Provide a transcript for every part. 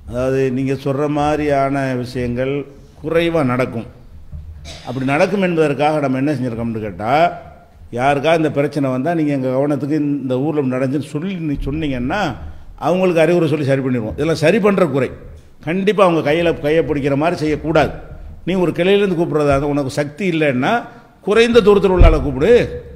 அதாவது நீங்கள் சொல்கிற மாதிரியான விஷயங்கள் குறைவாக நடக்கும் அப்படி நடக்கும் என்பதற்காக நம்ம என்ன செஞ்சுருக்கோம்னு கேட்டால் யாருக்கா இந்த பிரச்சனை வந்தால் நீங்கள் எங்கள் கவனத்துக்கு இந்த ஊரில் நடந்துன்னு சொல்லி நீ சொன்னீங்கன்னா அவங்களுக்கு அறிவுரை சொல்லி சரி பண்ணிடுவோம் இதெல்லாம் சரி பண்ணுற குறை கண்டிப்பாக அவங்க கையில் கையை பிடிக்கிற மாதிரி செய்யக்கூடாது நீ ஒரு கிளையிலேருந்து கூப்பிட்றதா உனக்கு சக்தி இல்லைன்னா குறைந்த தூரத்தில் உள்ள ஆளை கூப்பிடு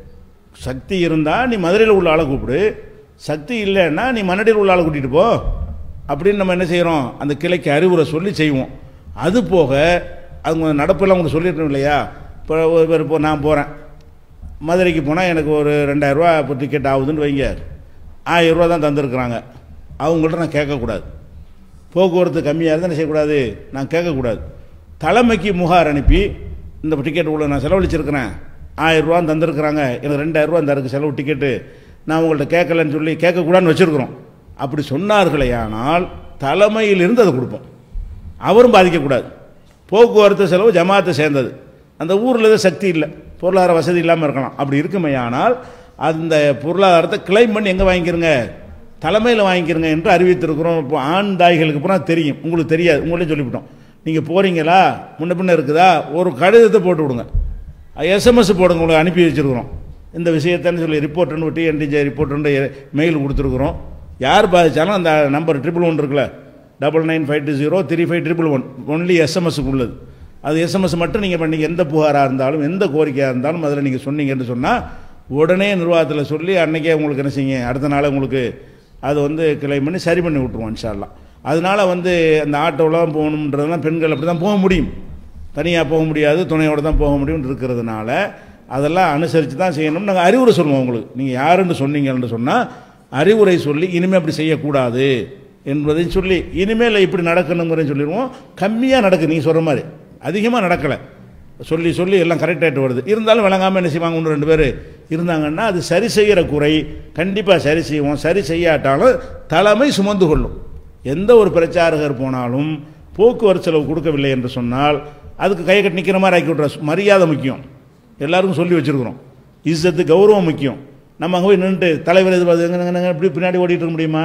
சக்தி இருந்தால் நீ மதுரையில் உள்ள ஆளை கூப்பிடு சக்தி இல்லைன்னா நீ மன்னடியில் உள்ள ஆளை கூட்டிகிட்டு போ அப்படின்னு நம்ம என்ன செய்கிறோம் அந்த கிளைக்கு அறிவுரை சொல்லி செய்வோம் அது போக அவங்க நடப்பெல்லாம் உங்களுக்கு சொல்லிட்டோம் இல்லையா இப்போ ஒரு பேர் இப்போ நான் போகிறேன் மதுரைக்கு போனால் எனக்கு ஒரு ரெண்டாயிரரூவா இப்போ டிக்கெட் ஆகுதுன்னு வைங்க ஆயிரரூவா தான் தந்திருக்கிறாங்க அவங்கள்ட்ட நான் கேட்கக்கூடாது போக்குவரத்து கம்மியாக இருந்தால் என்ன செய்யக்கூடாது நான் கேட்கக்கூடாது தலைமைக்கு முகார் அனுப்பி இந்த டிக்கெட் உள்ள நான் செலவழிச்சிருக்கிறேன் ஆயிரரூவா தந்திருக்கிறாங்க எனக்கு ரெண்டாயிரரூவா இந்த இருக்கு செலவு டிக்கெட்டு நான் உங்கள்கிட்ட கேட்கலன்னு சொல்லி கேட்கக்கூடாதுன்னு வச்சுருக்குறோம் அப்படி சொன்னார்களேயானால் தலைமையிலிருந்து அதை கொடுப்போம் அவரும் பாதிக்கக்கூடாது போக்குவரத்து செலவு ஜமாத்தை சேர்ந்தது அந்த ஊரில் எதுவும் சக்தி இல்லை பொருளாதார வசதி இல்லாமல் இருக்கலாம் அப்படி இருக்குமையானால் அந்த பொருளாதாரத்தை கிளைம் பண்ணி எங்கே வாங்கிக்கிறங்க தலைமையில் வாங்கிக்கிறங்க என்று அறிவித்திருக்கிறோம் இப்போ ஆண் தாய்களுக்கு அப்புறம் தெரியும் உங்களுக்கு தெரியாது உங்களே சொல்லிவிட்டோம் நீங்கள் போகிறீங்களா முன்ன பின்ன இருக்குதா ஒரு கடிதத்தை போட்டு விடுங்க எஸ்எம்எஸ் போடுங்க உங்களுக்கு அனுப்பி வச்சுருக்குறோம் இந்த விஷயத்தன்னு சொல்லி ரிப்போர்ட்டுன்னு டிஎன்டிஜே ரிப்போர்ட்டுன்னு மெயில் கொடுத்துருக்குறோம் யார் பாதிச்சாலும் அந்த நம்பர் ட்ரிபிள் ஒன் இருக்குல்ல double nine five two zero three five triple one only எஸ்எம்எஸ்க்கு உள்ளது அது எஸ்எம்எஸ் மட்டும் நீங்கள் பண்ணி எந்த புகாராக இருந்தாலும் எந்த கோரிக்கையாக இருந்தாலும் அதில் நீங்கள் சொன்னீங்கன்னு சொன்னால் உடனே நிர்வாகத்தில் சொல்லி அன்னைக்கே உங்களுக்கு என்ன செய்யுங்க அடுத்த நாள் உங்களுக்கு அது வந்து கிளைம் பண்ணி சரி பண்ணி விட்ருவோம் இன்ஷால்லாம் அதனால் வந்து அந்த ஆட்டோலாம் போகணுன்றதெல்லாம் பெண்கள் அப்படி தான் போக முடியும் தனியாக போக முடியாது துணையோடு தான் போக முடியும்னு இருக்கிறதுனால அதெல்லாம் அனுசரித்து தான் செய்யணும் நாங்கள் அறிவுரை சொல்லுவோம் உங்களுக்கு நீங்கள் யாருன்னு சொன்னீங்கன்னு சொன்னால் அறிவுரை சொல்லி இனிமேல் அப்படி செய்யக்கூடாது என்பதை சொல்லி இனிமேல் இப்படி நடக்கணுங்கிறத சொல்லிடுவோம் கம்மியாக நடக்குது நீங்கள் சொல்கிற மாதிரி அதிகமாக நடக்கலை சொல்லி சொல்லி எல்லாம் கரெக்டாகிட்டு வருது இருந்தாலும் விளங்காமல் என்ன செய்வாங்க ஒன்று ரெண்டு பேர் இருந்தாங்கன்னா அது சரி செய்கிற குறை கண்டிப்பாக சரி செய்வோம் சரி செய்யாட்டாலும் தலைமை சுமந்து கொள்ளும் எந்த ஒரு பிரச்சாரகர் போனாலும் போக்குவரத்து செலவு கொடுக்கவில்லை என்று சொன்னால் அதுக்கு கை கட்டி நிற்கிற மாதிரி ஆக்கி விட்ற மரியாதை முக்கியம் எல்லாருக்கும் சொல்லி வச்சுருக்குறோம் இஸ்ஸத்து கௌரவம் முக்கியம் நம்ம அங்கே போய் நின்றுட்டு தலைவர் எதிர்பார்த்து இப்படி பின்னாடி ஓடிட்டு இருக்க முடியுமா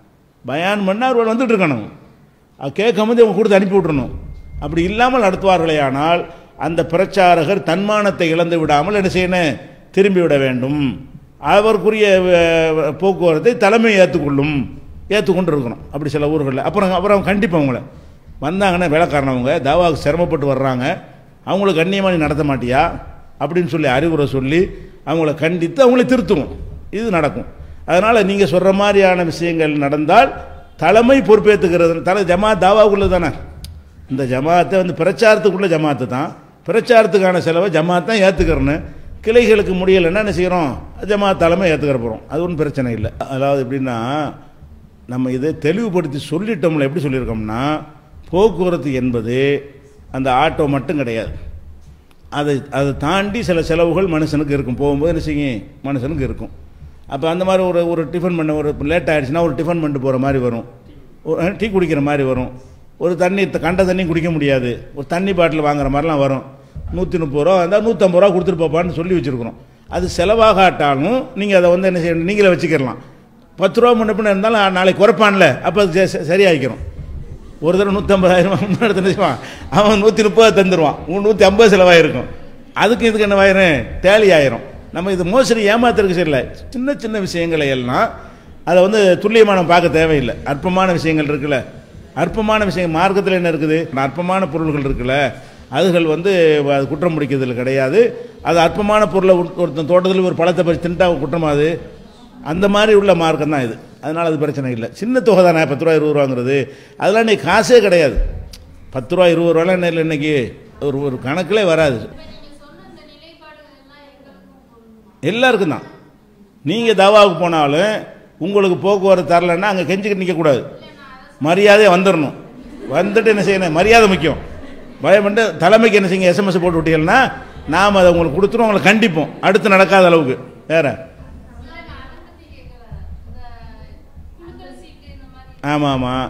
பயான் பண்ணால் அவர் வந்துட்டு இருக்கணும் அது கேட்கும் போது அவங்க கொடுத்து அனுப்பி விட்றணும் அப்படி இல்லாமல் நடத்துவார்களேயானால் அந்த பிரச்சாரகர் தன்மானத்தை இழந்து விடாமல் என்ன செய்யணும் திரும்பி விட வேண்டும் அவருக்குரிய அஹ், போக்குவரத்தை தலைமை ஏற்றுக்கொள்ளும் ஏற்றுக்கொண்டு இருக்கணும் அப்படி சில ஊர்களில் அப்புறம் அப்புறம் கண்டிப்பாக அவங்கள வந்தாங்கன்னா வேலைக்காரனவங்க தாவாவுக்கு சிரமப்பட்டு வர்றாங்க அவங்களுக்கு கண்ணியமாக நீ நடத்த மாட்டியா அப்படின்னு சொல்லி அறிவுரை சொல்லி அவங்கள கண்டித்து அவங்கள திருத்துவோம் இது நடக்கும் அதனால் நீங்கள் சொல்கிற மாதிரியான விஷயங்கள் நடந்தால் தலைமை பொறுப்பேற்றுக்கிறது தலை ஜமாத் தாவாவுக்குள்ளே தானே இந்த ஜமாத்தை வந்து பிரச்சாரத்துக்குள்ள ஜமாத்து தான் பிரச்சாரத்துக்கான செலவை ஜமாத் தான் ஏற்றுக்கிறன்னு கிளைகளுக்கு முடியலைன்னா என்ன செய்கிறோம் ஜமாத் தலைமை ஏற்றுக்கிற போகிறோம் அது ஒன்றும் பிரச்சனை இல்லை அதாவது எப்படின்னா நம்ம இதை தெளிவுபடுத்தி சொல்லிட்டோம்ல எப்படி சொல்லியிருக்கோம்னா போக்குவரத்து என்பது அந்த ஆட்டோ மட்டும் கிடையாது அதை அதை தாண்டி சில செலவுகள் மனுஷனுக்கு இருக்கும் போகும்போது என்ன செய்யும் மனுஷனுக்கு இருக்கும் அப்போ அந்த மாதிரி ஒரு ஒரு டிஃபன் பண்ண ஒரு லேட் ஆகிடுச்சுன்னா ஒரு டிஃபன் பண்ணிட்டு போகிற மாதிரி வரும் ஒரு டீ குடிக்கிற மாதிரி வரும் ஒரு தண்ணி த- கண்ட தண்ணி குடிக்க முடியாது ஒரு தண்ணி பாட்டில் வாங்குற மாதிரிலாம் வரும் நூற்றி முப்பது ரூபா இருந்தால் நூற்றம்பது ரூபா கொடுத்துட்டு போப்பான்னு சொல்லி வச்சுருக்குறோம் அது செலவாகாட்டாலும் நீங்கள் அதை வந்து என்ன செய்யணும் நீங்களே வச்சுக்கிடலாம் பத்து ரூபா முன்ன பின்ன இருந்தாலும் நாளைக்கு குறைப்பான்ல அப்போ அது ச- ச- சரியாகிக்கிறோம் ஒரு தடவை நூற்றம்பதாயிரம் முன்னாடி தந்துச்சுவான் அவன் நூற்றி முப்பது தந்துடுவான் உன் நூற்றி ஐம்பது செலவாயிருக்கும் அதுக்கு இதுக்கு என்ன ஆயிரும் டேலி ஆயிரும் நம்ம இது மோசடி ஏமாத்துறதுக்கு சரியில்லை சின்ன சின்ன விஷயங்களை எல்லாம் அதை வந்து துல்லியமாக நம்ம பார்க்க தேவையில்லை அற்பமான விஷயங்கள் இருக்குல்ல அற்பமான விஷயம் மார்க்கத்தில் என்ன இருக்குது அற்பமான பொருள்கள் இருக்குல்ல அதுகள் வந்து அது குற்றம் முடிக்கிறதுல கிடையாது அது அற்பமான பொருளை ஒரு- ஒருத்தன் தோட்டத்தில் ஒரு பழத்தை பறித்து தின்ட்டா குற்றமா அது அந்த மாதிரி உள்ள மார்க்கம் தான் இது அதனால் அது பிரச்சனை இல்லை சின்ன தொகை தானே பத்து ரூபா இருபது ரூபாங்கிறது அதெல்லாம் இன்னைக்கு காசே கிடையாது பத்து ரூபா இருபது ரூபாலாம் என்ன இல்லை இன்னைக்கு ஒரு ஒரு கணக்கிலே வராது இப்ப நீங்க சொன்ன இந்த நிலைப்பாடுகள் எல்லாம் எங்களுக்கும் பொருந்துமா எல்லாருக்கும் தான் நீங்கள் தாவாவுக்கு போனாலும் உங்களுக்கு போக்குவரத்து தரலைன்னா அங்கே கெஞ்சிக்கிட்டு நிற்கக்கூடாது மரியாதையாக வந்துடணும் வந்துட்டு என்ன செய்யணும் மரியாதை முக்கியம் பயம் பண்ணிட்டு தலைமைக்கு என்ன செய்யுங்க எஸ்எம்எஸ் போட்டு விட்டீங்கன்னா நாம் அதை உங்களுக்கு கொடுத்துருவோம் உங்களை கண்டிப்போம் அடுத்து நடக்காத அளவுக்கு வேற இல்ல நான் அதை பத்தி கேட்கல இந்த அங்கல் சீட்டு இந்த மாதிரி ஆமாம் ஆமாம்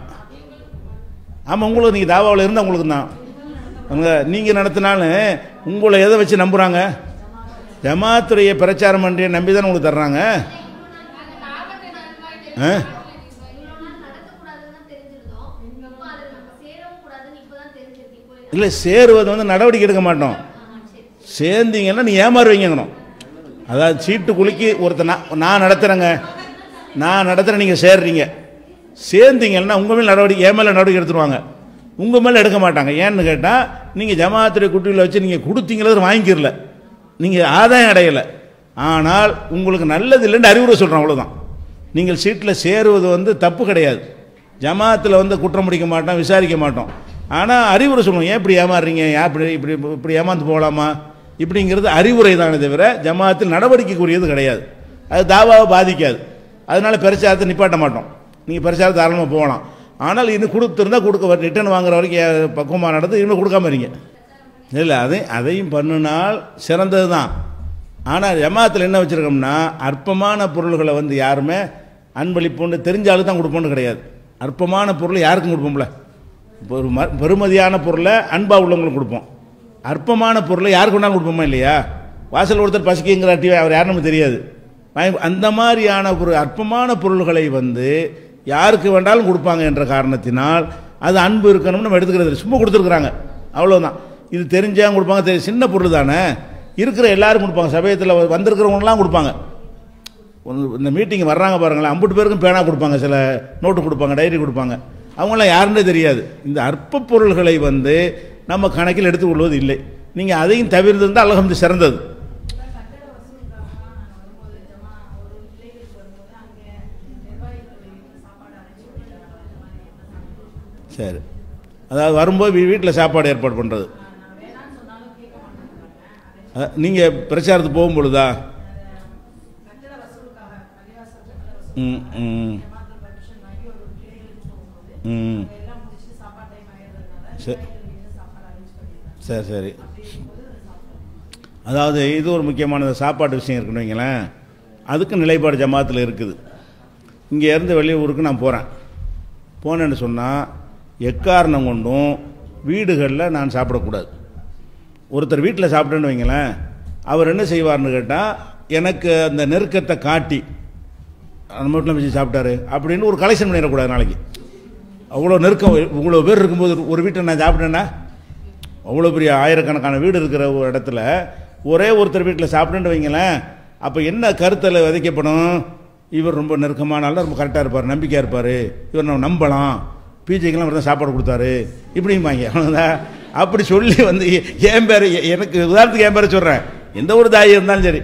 ஆமாம் உங்களுக்கு நீங்கள் தாவாவில் இருந்தால் உங்களுக்கு தான் அவங்க நீங்கள் நடத்தினாலும் உங்களை எதை வச்சு நம்புகிறாங்க ஜமாத்துடைய பிரச்சாரம் பண்ணுறிய நம்பி தானே உங்களுக்கு தர்றாங்க நாங்க நாகப்பட்டினம் ஆ இவ்வளவு நாள் நடத்தக்கூடாதுன்னு தெரிஞ்சிருந்தோம் இப்ப இல்லை சேருவது வந்து நடவடிக்கை எடுக்க மாட்டோம் சேர்ந்தீங்கன்னா நீ ஏமாறுவீங்கணும் அதாவது சீட்டு குலுக்கி ஒருத்தர் நான் நான் நடத்துகிறேங்க நான் நடத்துகிறேன் நீங்கள் சேர்றீங்க சேர்ந்தீங்கன்னா உங்கள் மேல் நடவடிக்கை என் மேலே நடவடிக்கை எடுத்துருவாங்க உங்கள் மேலே எடுக்க மாட்டாங்க ஏன்னு கேட்டால் நீங்கள் ஜமாத்துடைய குட்டியில் வச்சு நீங்கள் கொடுத்தீங்கிறது வாங்கிக்கிறல நீங்கள் ஆதாயம் அடையலை ஆனால் உங்களுக்கு நல்லது இல்லைன்னு அறிவுரை சொல்கிறோம் அவ்வளோதான் நீங்கள் சீட்டில் சேருவது வந்து தப்பு கிடையாது ஜமாத்தில் வந்து குற்றம் முடிக்க மாட்டோம் விசாரிக்க மாட்டோம் ஆனால் அறிவுரை சொல்லுவோம் ஏன் இப்படி ஏமாறுறீங்க ஏன் இப்படி இப்படி இப்படி ஏமாந்து போகலாமா இப்படிங்கிறது அறிவுரை தானே தவிர ஜமாத்தில் நடவடிக்கைக்குரியது கிடையாது அது தாவாவை பாதிக்காது அதனால பிரச்சாரத்தை நிப்பாட்ட மாட்டோம் நீங்கள் பிரச்சாரம் தாராளமாக போகலாம் ஆனால் இன்னும் கொடுத்துருந்தா கொடுக்க ரிட்டர்ன் வாங்குற வரைக்கும் ஏ- பக்குவமாக நடந்து இனிமேல் கொடுக்காம இருங்க இல்லை அதை அதையும் பண்ணினால் சிறந்தது தான் ஆனால் ஜமாத்தில் என்ன வச்சுருக்கோம்னா அற்பமான பொருள்களை வந்து யாருமே அன்பளிப்புன்னு தெரிஞ்சாலும் தான் கொடுப்போம்னு கிடையாது அற்பமான பொருளை யாருக்கும் கொடுப்போம்ல இப்போ ஒரு ம பெருமதியான பொருளை அன்பா உள்ளவங்களுக்கு கொடுப்போம் அற்பமான பொருளை யாருக்கு வேணாலும் கொடுப்போமா இல்லையா வாசல் ஒருத்தர் பசிக்குங்கிறாட்டி அவர் யாருன்னு தெரியாது வாங்கி- அந்த மாதிரியான ஒரு அற்பமான பொருள்களை வந்து யாருக்கு வேண்டாலும் கொடுப்பாங்க என்ற காரணத்தினால் அது அன்பு இருக்கணும்னு நம்ம எடுத்துக்கிறது இல்லை. சும்மா கொடுத்துருக்குறாங்க அவ்வளோதான் இது தெரிஞ்சவங்க கொடுப்பாங்க தெரி சின்ன பொருள் தானே இருக்கிற எல்லாரும் கொடுப்பாங்க சமயத்தில் வந்திருக்கிறவங்களாம் கொடுப்பாங்க ஒரு- இந்த மீட்டிங் வர்றாங்க பாருங்களேன் ஐம்பது பேருக்கும் பேனா கொடுப்பாங்க சில நோட்டு கொடுப்பாங்க டைரி கொடுப்பாங்க அவங்களாம் யாருன்னே தெரியாது இந்த அற்ப பொருள்களை வந்து நம்ம கணக்கில் எடுத்துக்கொள்வது இல்லை நீங்கள் அதையும் தவிர்த்திருந்தால் அலகம்து சிறந்தது கட்டட வசூலுக்காக நாங்கள் வரும்போது ஜமா ஒரு வில்லேஜுக்கு வரும்போது அங்கே நிர்வாகிகள் வீட்டில் சாப்பாடு அரைச்சி கொடுக்குறாங்க இந்த மாதிரி என்ன சரி அதாவது வரும்போது வீட்டில் சாப்பாடு ஏற்பாடு பண்ணுறது நான் வேணாம்னு சொன்னாலும் கேட்க மாட்டேங்கிறாங்க அதை நீங்கள் பிரச்சாரத்துக்கு போகும்பொழுதா கட்டட வசூலுக்காக பள்ளிவாசல் கட்டட வசூல் ம் ம் ஜமாத்தில் பர்மிஷன் வாங்கி ஒரு வில்லேஜுக்கு போகும்போது ம் அங்க எல்லாம் முடிச்சுட்டு சாப்பாடு டைம் ஆயிடுறதுனால சரி. நிர்வாகிகள் வீட்டில் சாப்பாடு அரேஞ்ச் பண்ணிடுறாங்க சரி சரி அப்படிங்கும்போது அதை சாப்பிடுறோம் அதாவது இது ஒரு முக்கியமான சாப்பாட்டு விஷயம் இருக்குன்னு வைங்களேன் அதுக்கு நிலைப்பாடு ஜமாத்தில் இருக்குது இங்கே இருந்து வெளியூருக்கு நான் போகிறேன் போனேன்னு சொன்னால் எக்காரணம் கொண்டும் வீடுகளில் நான் சாப்பிடக்கூடாது ஒருத்தர் வீட்டில் சாப்பிட்டேன்னு வைங்களேன் அவர் என்ன செய்வார்னு கேட்டால் எனக்கு அந்த நெருக்கத்தை காட்டி நம்ம வீட்டில் வச்சு சாப்பிட்டாரு அப்படின்னு ஒரு கலெக்ஷன் பண்ணிடக்கூடாது நாளைக்கு அவ்வளோ நெருக்கம் இவ்வளோ பேர் இருக்கும்போது ஒரு வீட்டை நான் சாப்பிட்டேன்னா அவ்வளோ பெரிய ஆயிரக்கணக்கான வீடு இருக்கிற ஒரு இடத்துல ஒரே ஒருத்தர் வீட்டில் சாப்பிட்டுன்னு வைங்களேன் அப்போ என்ன கருத்தில் விதைக்கப்படும் இவர் ரொம்ப நெருக்கமான ஆள் ரொம்ப கரெக்டாக இருப்பார் நம்பிக்கையாக இருப்பார் இவர் நம்ம நம்பலாம் பிஜேக்கெல்லாம் அவர் தான் சாப்பாடு கொடுத்தாரு இப்படிம்பாங்க அவ்வளோதான் அப்படி சொல்லி வந்து என் பேர் எனக்கு உதாரணத்துக்கு என் பேரை சொல்கிறேன் எந்த ஒரு தாய் இருந்தாலும் சரி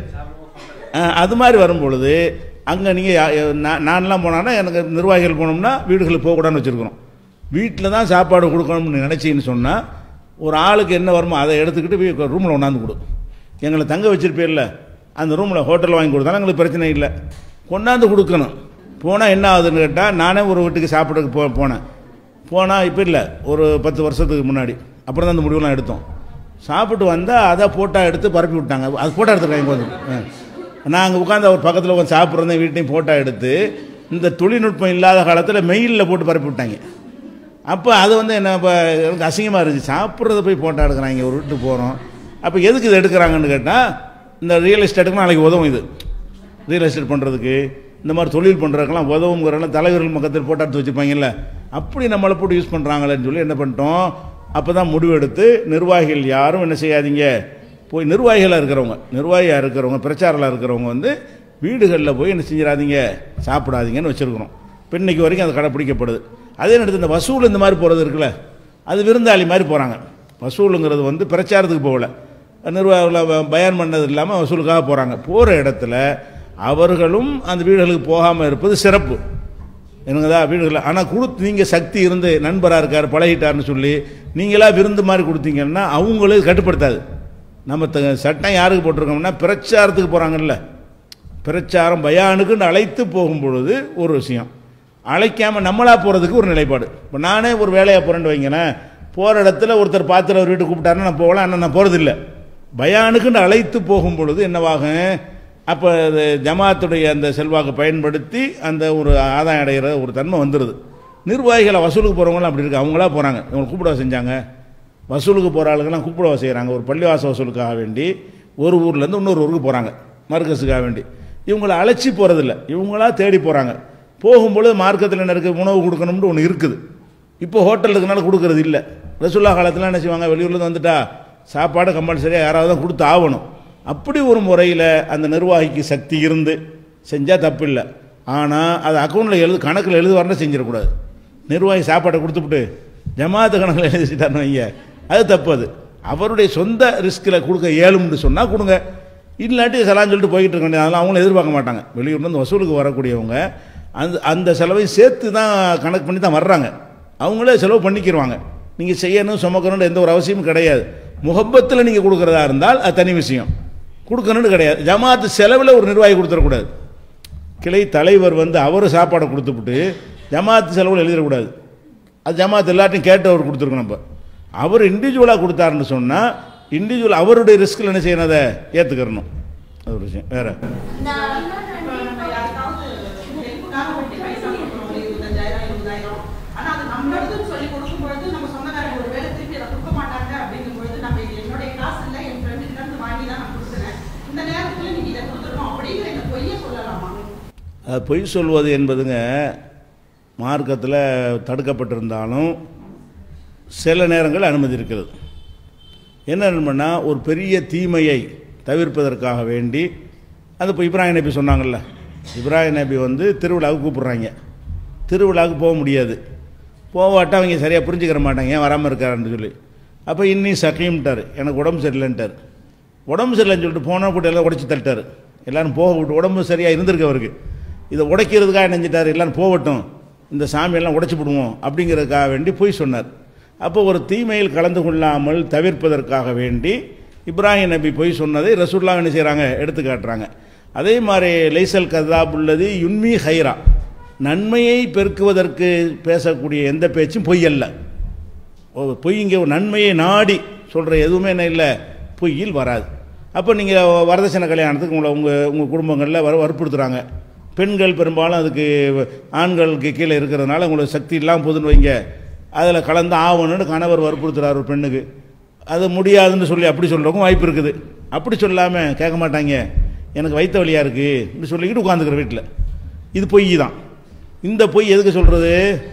ஆ, அது மாதிரி வரும்பொழுது அங்கே நீங்கள் நான்லாம் போனான்னா எனக்கு நிர்வாகிகள் போனோம்னா வீடுகளுக்கு போகக்கூடாதுன்னு வச்சுருக்கிறோம் வீட்டில் தான் சாப்பாடு கொடுக்கணும்னு நினச்சின்னு சொன்னால் ஒரு ஆளுக்கு என்ன வருமோ அதை எடுத்துக்கிட்டு ரூமில் கொண்டாந்து கொடு எங்களை தங்க வச்சிருப்பேர்ல அந்த ரூமில் ஹோட்டலில் வாங்கி கொடுத்தாலும் எங்களுக்கு பிரச்சனை இல்லை கொண்டாந்து கொடுக்கணும் போனால் என்ன ஆகுதுன்னு கேட்டால் நானே ஒரு வீட்டுக்கு சாப்பிட்றதுக்கு போ போனேன் போனால் இப்போ இல்லை ஒரு பத்து வருஷத்துக்கு முன்னாடி அப்புறம் தான் அந்த முடிவுலாம் எடுத்தோம் சாப்பிட்டு வந்தால் அதை போட்டோ எடுத்து பரப்பி விட்டாங்க அது போட்டோ எடுத்துருக்காங்க கொஞ்சம் நாங்கள் உட்காந்து அவர் பக்கத்தில் உட்காந்து சாப்பிட்றத வீட்டையும் போட்டோ எடுத்து இந்த தொழில்நுட்பம் இல்லாத காலத்தில் மெயிலில் போட்டு பரப்பி விட்டாங்க அப்போ அது வந்து என்ன இப்போ எனக்கு அசிங்கமாக இருந்துச்சு சாப்பிட்றத போய் போட்டோ எடுக்கிறாங்க ஒரு வீட்டுக்கு போகிறோம் அப்போ எதுக்கு இது எடுக்கிறாங்கன்னு கேட்டால் இந்த ரியல் எஸ்டேட்டுக்கு நாளைக்கு உதவும் இது ரியல் எஸ்டேட் பண்ணுறதுக்கு இந்த மாதிரி தொழில் பண்ணுறதுக்கெல்லாம் உதவுங்கிறலாம் தலைவர்கள் பக்கத்தில் போட்டோ எடுத்து வச்சுருப்பாங்கல்ல அப்படி நம்மளை போட்டு யூஸ் பண்ணுறாங்களேன்னு சொல்லி என்ன பண்ணிட்டோம் அப்போ தான் முடிவெடுத்து நிர்வாகிகள் யாரும் என்ன செய்யாதீங்க போய் நிர்வாகிகளாக இருக்கிறவங்க நிர்வாகியாக இருக்கிறவங்க பிரச்சாரலாக இருக்கிறவங்க வந்து வீடுகளில் போய் என்ன செஞ்சிடாதீங்க சாப்பிடாதீங்கன்னு வச்சுருக்கிறோம் இப்போ இன்னைக்கு வரைக்கும் அது கடைப்பிடிக்கப்படுது அதே நேரத்தில் இந்த வசூல் இந்த மாதிரி போகிறது இருக்குல்ல அது விருந்தாளி மாதிரி போகிறாங்க வசூலுங்கிறது வந்து பிரச்சாரத்துக்கு போகல நிர்வாகிகள் பயன் பண்ணது இல்லாமல் வசூலுக்காக போகிறாங்க போகிற இடத்துல அவர்களும் அந்த வீடுகளுக்கு போகாமல் இருப்பது சிறப்பு எனக்குதா வீடுகளில் ஆனால் கொடுத்து நீங்கள் சக்தி இருந்து நண்பராக இருக்கார் பழகிட்டார்னு சொல்லி நீங்களா விருந்து மாதிரி கொடுத்தீங்கன்னா அவங்களும் கட்டுப்படுத்தாது நம்ம த- சட்டம் யாருக்கு போட்டிருக்கோம்னா பிரச்சாரத்துக்கு போகிறாங்கல்ல பிரச்சாரம் பயானுக்குன்னு அழைத்து போகும் பொழுது ஒரு விஷயம் அழைக்காமல் நம்மளா போகிறதுக்கு ஒரு நிலைப்பாடு இப்போ நானே ஒரு வேலையாக போகிறேன்னு வைங்களேன் போகிற இடத்துல ஒருத்தர் பார்த்துட்டு ஒரு வீட்டுக்கு கூப்பிட்டாருன்னா நான் போகலாம் ஆனால் நான் போகிறதில்ல பயானுக்குன்னு அழைத்து போகும் பொழுது என்னவாகும் அப்போ அது ஜமாத்துடைய அந்த செல்வாக்கை பயன்படுத்தி அந்த ஒரு ஆதாயம் அடைகிற ஒரு தன்மை வந்துடுது நிர்வாகிகளை வசூலுக்கு போகிறவங்களாம் அப்படி இருக்கு அவங்களா போகிறாங்க இவங்க கூப்பிடவா செஞ்சாங்க வசூலுக்கு போகிற ஆளுங்கெல்லாம் கூப்பிடவா செய்கிறாங்க ஒரு பள்ளிவாச வசூலுக்காக வேண்டி ஒரு ஊர்லேருந்து இன்னொரு ஊருக்கு போகிறாங்க மர்க்கஸுக்காக வேண்டி இவங்களை அழைச்சி போகிறதில்ல இவங்களா தேடி போகிறாங்க போகும்பொழுது மார்க்கத்தில் என்ன இருக்குது உணவு கொடுக்கணும்னு ஒன்று இருக்குது இப்போ ஹோட்டல் இருக்கனால கொடுக்கறது இல்லை ரசுல்லா காலத்தில் என்ன செய்வாங்க வெளியூர்லேருந்து வந்துட்டா சாப்பாடு கம்பல்சரியாக யாராவது தான் கொடுத்து ஆகணும் அப்படி ஒரு முறையில் அந்த நிர்வாகிக்கு சக்தி இருந்து செஞ்சால் தப்பு இல்லை ஆனால் அது அக்கௌண்ட்டில் எழுது கணக்கில் எழுது வரணும் செஞ்சிடக்கூடாது நிர்வாகி சாப்பாட்டை கொடுத்துப்புட்டு ஜமாத்து கணக்கில் எழுதி வச்சுட்டாருன்னு வைங்க அது தப்பு அது அவருடைய சொந்த ரிஸ்கில் கொடுக்க இயலும்னு சொன்னால் கொடுங்க இல்லாட்டி செலான்னு சொல்லிட்டு போய்கிட்டு இருக்க வேண்டியது அதெல்லாம் அவங்களும் எதிர்பார்க்க மாட்டாங்க வெளியூர்லேருந்து வசூலுக்கு வரக்கூடியவங்க அந்த அந்த செலவை சேர்த்து தான் கணக்கு பண்ணி தான் வர்றாங்க அவங்களே செலவு பண்ணிக்கிடுவாங்க நீங்கள் செய்யணும் சுமக்கணும்னு எந்த ஒரு அவசியமும் கிடையாது முகப்பத்தில் நீங்கள் கொடுக்குறதா இருந்தால் அது தனி விஷயம் கொடுக்கணும்னு கிடையாது ஜமாத்து செலவில் ஒரு நிர்வாகி கொடுத்துடக்கூடாது கிளை தலைவர் வந்து அவர் சாப்பாடை கொடுத்துப்புட்டு ஜமாத்து செலவில் எழுதிடக்கூடாது அது ஜமாத் எல்லாத்தையும் கேட்டு அவர் கொடுத்துருக்கணும் நம்ம அவர் இண்டிவிஜுவலாக கொடுத்தாருன்னு சொன்னால் இண்டிவிஜுவல் அவருடைய ரிஸ்கில் என்ன செய்யணும் அதை ஏற்றுக்கிறணும் அது ஒரு விஷயம் வேறு இப்ப நம்ம யாருக்காவது ஹெல்ப்புக்காக வேண்டி பைசா கொடுக்குறோம் ஒரு இருபத்தஞ்சாயிரம் இருபதாயிரம் ஆனா அது நம்மளதுன்னு சொல்லி கொடுக்கும் பொழுது நம்ம சொந்தக்காரங்க ஒரு வேலை திருப்பி அதை கொடுக்க மாட்டாங்க அப்படிங்கும் பொழுது நம்ம இது என்னுடைய காசு இல்லை என் ஃப்ரெண்டு கிட்ட இருந்து வாங்கி தான் நான் கொடுக்குறேன் இந்த நேரத்துல நீங்க இதை கொடுத்துருக்கோம் அப்படிங்கிற இந்த பொய்யை சொல்லலாமா அது பொய் சொல்வது என்பதுங்க மார்க்கத்தில் தடுக்கப்பட்டிருந்தாலும் சில நேரங்கள் அனுமதி இருக்கிறது என்ன நண்பன்னா ஒரு பெரிய தீமையை தவிர்ப்பதற்காக வேண்டி அது இப்போ இப்ராஹிம் நபி சொன்னாங்கல்ல இப்ராஹிம் நபி வந்து திருவிழாவுக்கு கூப்பிட்றாங்க திருவிழாவுக்கு போக முடியாது போவாட்ட அவங்க சரியாக புரிஞ்சுக்கிற மாட்டாங்க ஏன் வராமல் இருக்காருன்னு சொல்லி அப்போ இன்னி சகிம்ட்டார் எனக்கு உடம்பு சரியில்லைன்ட்டார் உடம்பு சரியில்லைன்னு சொல்லிட்டு போன போட்டு எல்லாம் உடச்சி தள்ளிட்டார் எல்லாரும் போக விட்டு உடம்பு சரியாக இருந்திருக்கு அவருக்கு இதை உடைக்கிறதுக்காக நினைஞ்சிட்டார் எல்லாரும் போகட்டும் இந்த சாமியெல்லாம் உடைச்சி விடுவோம் அப்படிங்கிறதுக்காக வேண்டி போய் சொன்னார் அப்போ ஒரு தீமையில் கலந்து கொள்ளாமல் தவிர்ப்பதற்காக வேண்டி இப்ராஹிம் நபி போய் சொன்னதை ரசூல்லா என்ன செய்கிறாங்க எடுத்து காட்டுறாங்க அதே மாதிரி லைசல் கதாப் உள்ளது யுன்மி ஹைரா நன்மையை பெருக்குவதற்கு பேசக்கூடிய எந்த பேச்சும் பொய் அல்ல ஓ, பொய் இங்கே ஒரு நன்மையை நாடி சொல்கிற எதுவுமே என்ன இல்லை பொய்யில் வராது அப்போ நீங்கள் வரதட்சணை கல்யாணத்துக்கு உங்களை உங்கள் உங்கள் குடும்பங்களில் வர வற்புறுத்துறாங்க பெண்கள் பெரும்பாலும் அதுக்கு ஆண்களுக்கு கீழே இருக்கிறதுனால உங்களுக்கு சக்தி இல்லாமல் போதுன்னு வைங்க அதில் கலந்து ஆகணும்னு கணவர் வற்புறுத்துறாரு ஒரு பெண்ணுக்கு அது முடியாதுன்னு சொல்லி அப்படி சொல்கிறவங்க வாய்ப்பு இருக்குது அப்படி சொல்லாமல் கேட்க மாட்டாங்க எனக்கு வயிற்று வலியாக இருக்குது சொல்லிக்கிட்டு உட்காந்துக்கிற வீட்டில் இது பொய் தான் இந்த பொய் எதுக்கு சொல்கிறது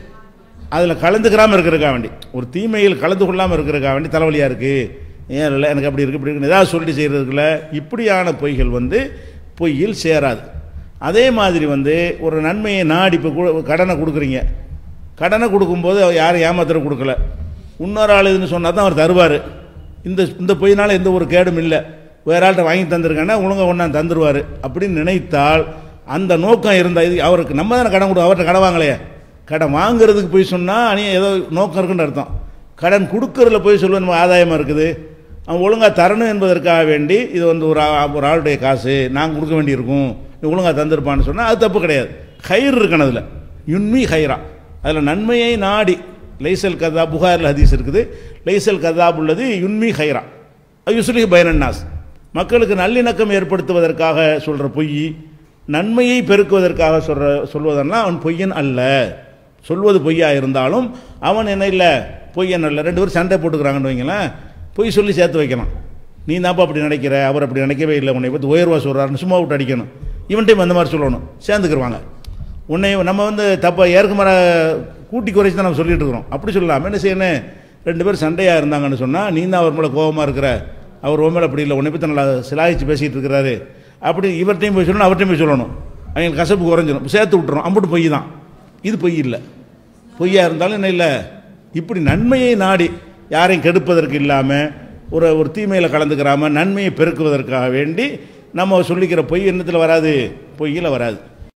அதில் கலந்துக்கிறாமல் இருக்கிறதுக்காக வேண்டி ஒரு தீமையில் கலந்து கொள்ளாமல் இருக்கிறதுக்காக வேண்டி தலைவலியாக இருக்குது ஏன் இல்லை எனக்கு அப்படி இருக்குது இப்படி இருக்குன்னு ஏதாவது சொல்லிட்டு செய்கிறதுக்குல இப்படியான பொய்கள் வந்து பொய்யில் சேராது அதே மாதிரி வந்து ஒரு நன்மையை நாடி இப்போ கு- கடனை கொடுக்குறீங்க கடனை கொடுக்கும்போது அவர் யாரும் ஏமாத்திர கொடுக்கல இன்னொரு ஆள் இதுன்னு சொன்னால் தான் அவர் தருவார் இந்த இந்த பொய்னால எந்த ஒரு கேடும் இல்லை வேற ஆள்கிட்ட வாங்கி தந்திருக்கேன்னா ஒழுங்கா ஒன்றா தந்துருவார் அப்படின்னு நினைத்தால் அந்த நோக்கம் இருந்தால் இது அவருக்கு நம்ம தானே கடன் கொடு அவர்கிட்ட கடன் வாங்கலையே கடன் வாங்குறதுக்கு போய் சொன்னால் அணி ஏதோ நோக்கம் இருக்குன்னு அர்த்தம் கடன் கொடுக்கறதுல போய் சொல்லுவது நம்ம ஆதாயமாக இருக்குது அவன் ஒழுங்காக தரணும் என்பதற்காக வேண்டி இது வந்து ஒரு ஆ- ஒரு ஆளுடைய காசு நான் கொடுக்க வேண்டியிருக்கும் நீ ஒழுங்காக தந்திருப்பான்னு சொன்னால் அது தப்பு கிடையாது கயிறு இருக்கணும் அதில் யுன்மி ஹைரா அதில் நன்மையை நாடி லைசல் கதா புகாரில் ஹதீஸ் இருக்குது லைசல் கதாப் உள்ளது யுன்மி ஹைரா யுஸ்லி பைனன்னாஸ் மக்களுக்கு நல்லிணக்கம் ஏற்படுத்துவதற்காக சொல்கிற பொய் நன்மையை பெருக்குவதற்காக சொல்ற சொல்வதெல்லாம் அவன் பொய்யன் அல்ல சொல்வது பொய்யா இருந்தாலும் அவன் என்ன இல்லை பொய்யன் அல்ல ரெண்டு பேரும் சண்டை போட்டுக்கிறாங்கன்னு வைங்களேன் பொய் சொல்லி சேர்த்து வைக்கலாம் நீ தான்ப்பா அப்படி நினைக்கிற அவர் அப்படி நினைக்கவே இல்லை உன்னை பற்றி உயர்வா சொல்கிறாருன்னு சும்மா விட்டு அடிக்கணும் இவன்ட்டையும் அந்த மாதிரி சொல்லணும் சேர்ந்துக்கிருவாங்க உன்னை நம்ம வந்து தப்பா ஏற்கமர கூட்டி குறைச்சி தான் நம்ம சொல்லிட்டு இருக்கிறோம் அப்படி சொல்லலாம் என்ன செய்யணும் ரெண்டு பேரும் சண்டையாக இருந்தாங்கன்னு சொன்னால் நீ தான் அவர் மேலே கோபமாக இருக்கிற அவர் உன் மேலே அப்படி இல்லை உன்னை பற்றி நல்லா சிலாகிச்சு பேசிகிட்டு இருக்கிறாரு அப்படி இவர்கிட்டையும் போய் சொல்லணும் அவர்கிட்டையும் போய் சொல்லணும் அவங்களுக்கு கசப்பு குறைஞ்சிடும் சேர்த்து விட்டுரும் அம்புட்டு பொய் தான் இது பொய் இல்லை பொய்யா இருந்தாலும் என்ன இல்லை இப்படி நன்மையை நாடி யாரையும் கெடுப்பதற்கு இல்லாமல் ஒரு ஒரு தீமையில் கலந்துக்கிறாம நன்மையை பெருக்குவதற்காக வேண்டி நம்ம சொல்லிக்கிற பொய் எண்ணத்தில் வராது பொய்யில் வராது